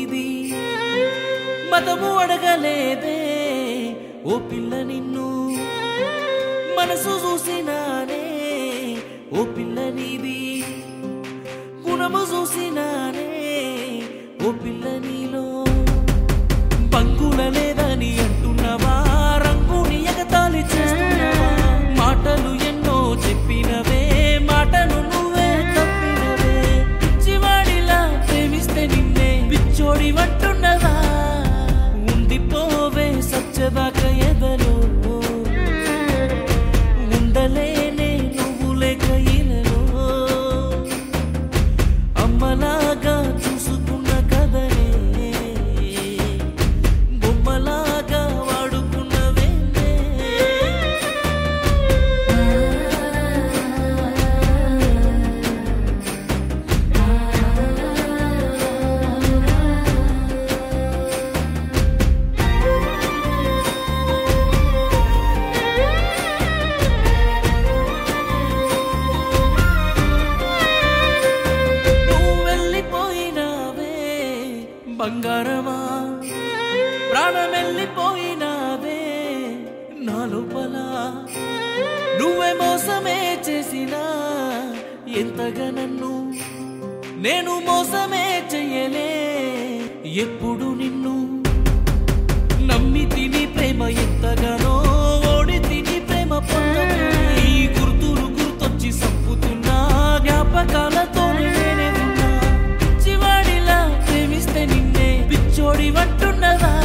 నీది మతము అడగలేదే ఓ పిల్ల నిన్ను మనసు చూసినానే ఓ పిల్ల నీది గుణము చూసినానే ఓ పిల్ల నీలో బంగుల లేదని అంటున్నవా రంగుని ఎగతాళి చేస్తున్నవా మాటలు ఎన్నో చెప్పినవే మాటను నువ్వే తప్పినవే పిచ్చివాడిలా ప్రేమిస్తే నిన్నే పిచ్చోడి వంటున్నవా ఉండిపోవే సచ్చదాక ఎదలో ఉండలేనే నువ్వు లేక ఇలలో అమ్మలాగా చూసుకున్న కదనే బొమ్మలాగా వాడుకున్నవేందే నువ్వు వెళ్ళిపోయినావే బంగారమా ప్రాణం వెళ్ళిపోయినావే నా లోపల నువ్వే మోసమే చేసినా ఎంతగా నన్ను నేను మోసమే చెయ్యలే ఎప్పుడు నిన్ను నమ్మి తిని ప్రేమ ఎంతగానో ఓడి తిని ప్రేమ పొందనే ఈ గుర్తులు గుర్తొచ్చి సంపుతున్నా జ్ఞాపకాలతో నేనే ఉన్నా పిచ్చివాడిలా ప్రేమిస్తే నిన్నే పిచ్చోడి వంటున్నదా